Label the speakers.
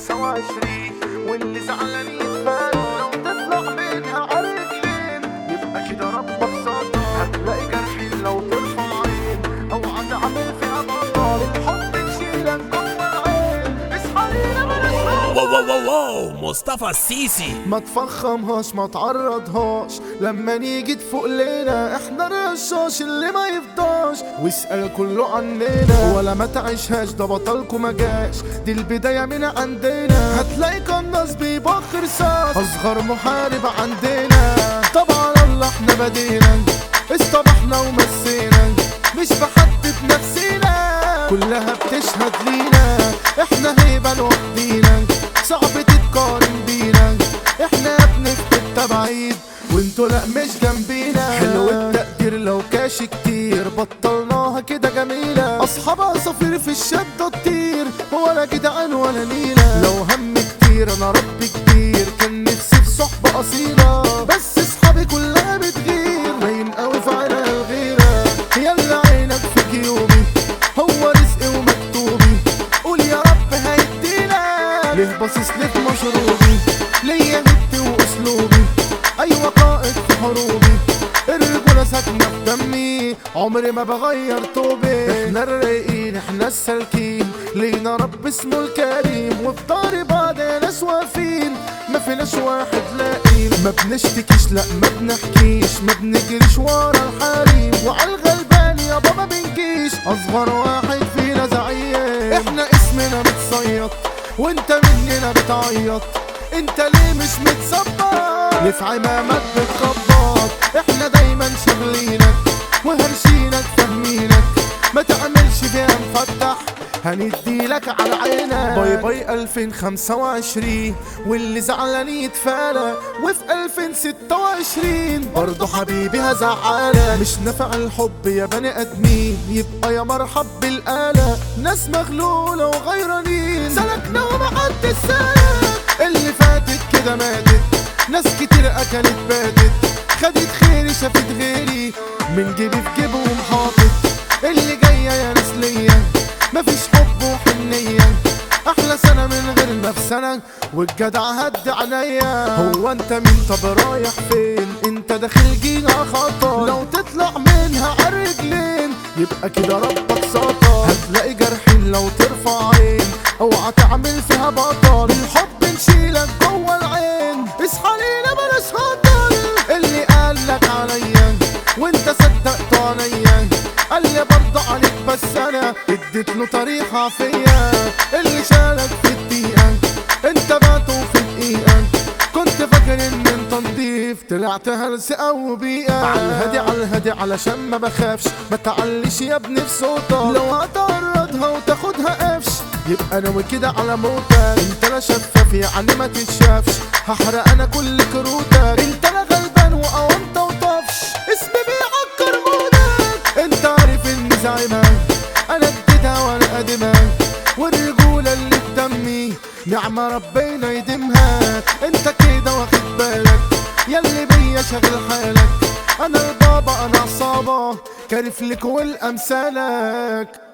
Speaker 1: وعشرين واللي زعلان يتفان لو تطلع منها عرجلين يبقى كده ربك صدق هتلاقي جرحين لو ترفع عين او هتعمل فيها بطل الحب تشيلك جوه العين اصحى لينا بلاش
Speaker 2: واو واو واو واو مصطفى السيسي
Speaker 1: ما تفخمهاش ما تعرضهاش لما نيجي تفوق لنا احنا الرشاش اللي ما يفضاش واسأل كله عننا ولا ما تعيشهاش ده بطلكوا ما جاش دي البداية من عندنا هتلاقي قناص بيبخ رصاص اصغر محارب عندنا طبعا الله احنا بدينا اصطبحنا ومسينا مش بحدد نفسينا كلها بتشهد لينا احنا هيبة لوحدينا صعب تتقارن بينا احنا بنكتب تبعيد وانتوا لا مش جنبينا حلو التقدير لو كاش كتير بطلناها كده جميلة اصحاب عصافير في الشدة تطير ولا جدعان ولا نيلة لو هم كتير انا ربي كبير كان نفسي في صحبة اصيلة بس اصحابي كلها بتغير باين قوي في عينها الغيرة يلا عينك في جيوبي هو رزقي ومكتوبي قول يا رب هيدينا ليه باصص لك مشروبي ليا هبتي واسلوبي ايوه قائد في حروبي الرجولة ساكنة في دمي عمري ما بغير توبي احنا الرايقين احنا السالكين لينا رب اسمه الكريم وفي دار بعض ناس واقفين ما فيناش واحد لاقين ما بنشتكيش لا ما بنحكيش ما بنجريش ورا الحريم وعلى الغلبان يا بابا بنجيش اصغر واحد فينا زعيم احنا اسمنا متصيط وانت مننا بتعيط انت ليه مش متصبر ليه في عمامك بتخبط احنا دايما شغلينك وهرشينك فاهمينك ما تعملش فيها مفتح هنديلك على عينك باي باي 2025 واللي زعلان يتفالى وفي 2026 برضه حبيبي هزعلك مش نافع الحب يا بني ادمين يبقى يا مرحب بالآلة ناس مغلولة وغيرانين سلكنا ومحدش سالك اللي فاتت كده ماتت ناس كتير اكلت باتت خدت خيري شافت غيري من جيبي في جيبه ومحاطط اللي جاية يا ناس ليا مفيش حب وحنية احلى سنة من غير نفسنا والجدع هد عليا هو انت مين طب رايح فين انت داخل جيها خطر لو تطلع منها عالرجلين يبقى كده ربك سطر هتلاقي جرحين لو ترفع عين اوعى تعمل فيها بطل الحب نشيلك جوه العين اصحى لينا بلاش هطل اللي قالك عليا وانت صدقت عليا قال لي برضه عليك بس انا اديت له طريقة فيا اللي شالك في الدقيقة انت بعته في دقيقة كنت فاكر ان انت نضيف طلعت هلس او بيئة على الهادي على الهادي علشان ما بخافش ما تعليش يا ابني في صوتك لو هتعرضها وتاخدها قفش يبقى انا كده على موتك انت لا شفاف يعني ما تتشافش هحرق انا كل كروتك انت لا غلبان وقوانت وطفش اسمي بيعكر مودك انت عارف اني زعيمك انا اديتها وانا قادمك والرجولة اللي في دمي نعمة ربنا يديمها انت كده واخد بالك ياللي بيا شاغل حالك انا البابا انا عصابة كارف لك والامثالك